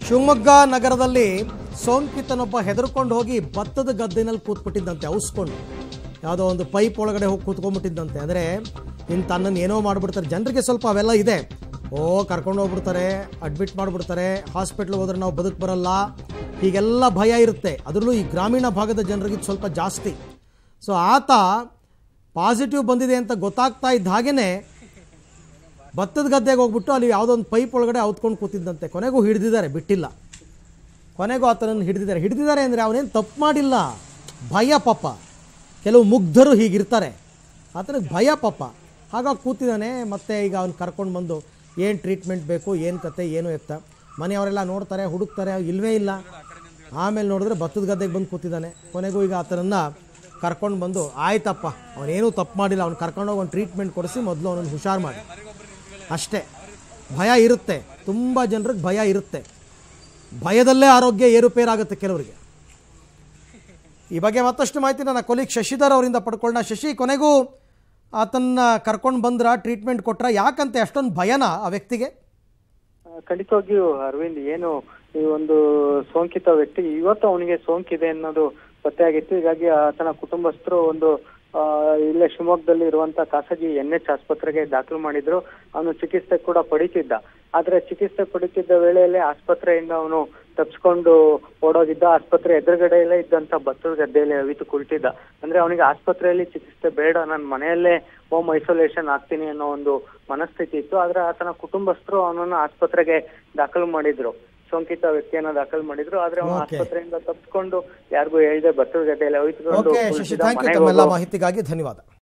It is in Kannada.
ಶಿವಮೊಗ್ಗ ನಗರದಲ್ಲಿ ಸೋಂಕಿತನೊಬ್ಬ ಹೆದರ್ಕೊಂಡು ಹೋಗಿ ಭತ್ತದ ಗದ್ದೆನಲ್ಲಿ ಕೂತ್ಬಿಟ್ಟಿದ್ದಂತೆ ಔಸ್ಕೊಂಡು ಯಾವುದೋ ಒಂದು ಪೈಪ್ ಒಳಗಡೆ ಹೋಗಿ ಕೂತ್ಕೊಂಡ್ಬಿಟ್ಟಿದ್ದಂತೆ ಅಂದರೆ ಇನ್ನು ತನ್ನನ್ನು ಏನೋ ಮಾಡಿಬಿಡ್ತಾರೆ ಜನರಿಗೆ ಸ್ವಲ್ಪ ಅವೆಲ್ಲ ಇದೆ ಓ ಕರ್ಕೊಂಡು ಹೋಗ್ಬಿಡ್ತಾರೆ ಅಡ್ಮಿಟ್ ಮಾಡಿಬಿಡ್ತಾರೆ ಹಾಸ್ಪಿಟ್ಲಿಗೆ ಹೋದ್ರೆ ನಾವು ಬದುಕು ಬರಲ್ಲ ಹೀಗೆಲ್ಲ ಭಯ ಇರುತ್ತೆ ಅದರಲ್ಲೂ ಈ ಗ್ರಾಮೀಣ ಭಾಗದ ಜನರಿಗೆ ಇದು ಸ್ವಲ್ಪ ಜಾಸ್ತಿ ಸೊ ಆತ ಪಾಸಿಟಿವ್ ಬಂದಿದೆ ಅಂತ ಗೊತ್ತಾಗ್ತಾ ಇದ್ದ ಹಾಗೇ ಭತ್ತದ ಗದ್ದೆಗೆ ಹೋಗ್ಬಿಟ್ಟು ಅಲ್ಲಿ ಯಾವುದೋ ಒಂದು ಪೈಪ್ ಒಳಗಡೆ ಔತ್ಕೊಂಡು ಕೂತಿದ್ದಂತೆ ಕೊನೆಗೂ ಹಿಡಿದಿದ್ದಾರೆ ಬಿಟ್ಟಿಲ್ಲ ಕೊನೆಗೂ ಆತನನ್ನು ಹಿಡಿದಿದ್ದಾರೆ ಹಿಡಿದಿದ್ದಾರೆ ಅಂದರೆ ಅವನೇನು ತಪ್ಪು ಮಾಡಿಲ್ಲ ಭಯ ಪಾಪ ಕೆಲವು ಮುಗ್ಧರು ಹೀಗಿರ್ತಾರೆ ಆತನಿಗೆ ಭಯ ಪಾಪ ಹಾಗಾಗಿ ಕೂತಿದ್ದಾನೆ ಮತ್ತೆ ಈಗ ಅವ್ನು ಕರ್ಕೊಂಡು ಬಂದು ಏನು ಟ್ರೀಟ್ಮೆಂಟ್ ಬೇಕು ಏನು ಕತೆ ಏನು ಎತ್ತ ಮನೆಯವರೆಲ್ಲ ನೋಡ್ತಾರೆ ಹುಡುಕ್ತಾರೆ ಇಲ್ವೇ ಇಲ್ಲ ಆಮೇಲೆ ನೋಡಿದ್ರೆ ಭತ್ತದ ಗದ್ದೆಗೆ ಬಂದು ಕೂತಿದ್ದಾನೆ ಕೊನೆಗೂ ಈಗ ಆತನನ್ನು ಕರ್ಕೊಂಡು ಬಂದು ಆಯ್ತಪ್ಪ ಅವನೇನೂ ತಪ್ಪು ಮಾಡಿಲ್ಲ ಅವ್ನು ಕರ್ಕೊಂಡೋಗಿ ಒಂದು ಟ್ರೀಟ್ಮೆಂಟ್ ಕೊಡಿಸಿ ಮೊದಲು ಅವನನ್ನು ಹುಷಾರು ಮಾಡಿ ಅಷ್ಟೇ ಭಯ ಇರುತ್ತೆ ತುಂಬ ಜನರಿಗೆ ಭಯ ಇರುತ್ತೆ ಭಯದಲ್ಲೇ ಆರೋಗ್ಯ ಏರುಪೇರಾಗುತ್ತೆ ಕೆಲವರಿಗೆ ಈ ಬಗ್ಗೆ ಮತ್ತಷ್ಟು ಮಾಹಿತಿ ನನ್ನ ಕೊಲೀಗ್ ಶಶಿಧರ್ ಅವರಿಂದ ಪಡ್ಕೊಳ್ಳೋಣ ಶಶಿ ಕೊನೆಗೂ ಆತನ್ನ ಕರ್ಕೊಂಡು ಬಂದ್ರ ಟ್ರೀಟ್ಮೆಂಟ್ ಕೊಟ್ರ ಯಾಕಂತೆ ಅಷ್ಟೊಂದು ಭಯನ ಆ ವ್ಯಕ್ತಿಗೆ ಆ, ಖಂಡಿತವಾಗಿಯೂ ಅರವಿಂದ್ ಏನು ಈ ಒಂದು ಸೋಂಕಿತ ವ್ಯಕ್ತಿ ಇವತ್ತು ಅವನಿಗೆ ಸೋಂಕಿದೆ ಅನ್ನೋದು ಪತ್ತೆಯಾಗಿತ್ತು ಹೀಗಾಗಿ ಆತನ ಕುಟುಂಬಸ್ಥರು ಒಂದು ಆ, ಇಲ್ಲೇ ಶಿವಮೊಗ್ಗದಲ್ಲಿ ಇರುವಂತ ಖಾಸಗಿ ಎನ್ ಎಚ್ ಆಸ್ಪತ್ರೆಗೆ ದಾಖಲು ಮಾಡಿದ್ರು ಅವನು ಚಿಕಿತ್ಸೆ ಕೂಡ ಪಡಿತಿದ್ದ ಆದ್ರೆ ಚಿಕಿತ್ಸೆ ಪಡಿತಿದ್ದ ವೇಳೆಯಲ್ಲೇ ಆಸ್ಪತ್ರೆಯಿಂದ ಅವನು ತಪ್ಪಿಸ್ಕೊಂಡು ಓಡೋಗಿದ್ದ ಆಸ್ಪತ್ರೆ ಎದುರುಗಡೆಯಲ್ಲೇ ಇದ್ದಂತ ಭತ್ತದ ಗದ್ದೆಯಲ್ಲಿ ಅವಿತು ಕುಳಿತಿದ್ದ ಅಂದ್ರೆ ಅವನಿಗೆ ಆಸ್ಪತ್ರೆಯಲ್ಲಿ ಚಿಕಿತ್ಸೆ ಬೇಡ ನಾನು ಮನೆಯಲ್ಲೇ ಹೋಮ್ ಐಸೋಲೇಷನ್ ಆಗ್ತೀನಿ ಅನ್ನೋ ಒಂದು ಮನಸ್ಥಿತಿ ಇತ್ತು ಆದ್ರೆ ಆತನ ಕುಟುಂಬಸ್ಥರು ಅವನನ್ನ ಆಸ್ಪತ್ರೆಗೆ ದಾಖಲು ಮಾಡಿದ್ರು ಸೋಂಕಿತ ವ್ಯಕ್ತಿಯನ್ನ ದಾಖಲು ಮಾಡಿದ್ರು ಆದ್ರೆ ಅವನು Okay. ಆಸ್ಪತ್ರೆಯಿಂದ ತಪ್ಪಿಸ್ಕೊಂಡು ಯಾರಿಗೂ ಹೇಳಿದೆ ಭತ್ತದ ಗದ್ದೆಯಲ್ಲಿ ಅವಿತುಕೊಂಡು ಓಕೆ ಶಶಿ ಕುಳಿತಿದ್ದ. ಥ್ಯಾಂಕ್ ಯು ಮನೆಗೆ ತಮ್ಮೆಲ್ಲ ಹೋಗೋ- ಮಾಹಿತಿಗಾಗಿ ಧನ್ಯವಾದ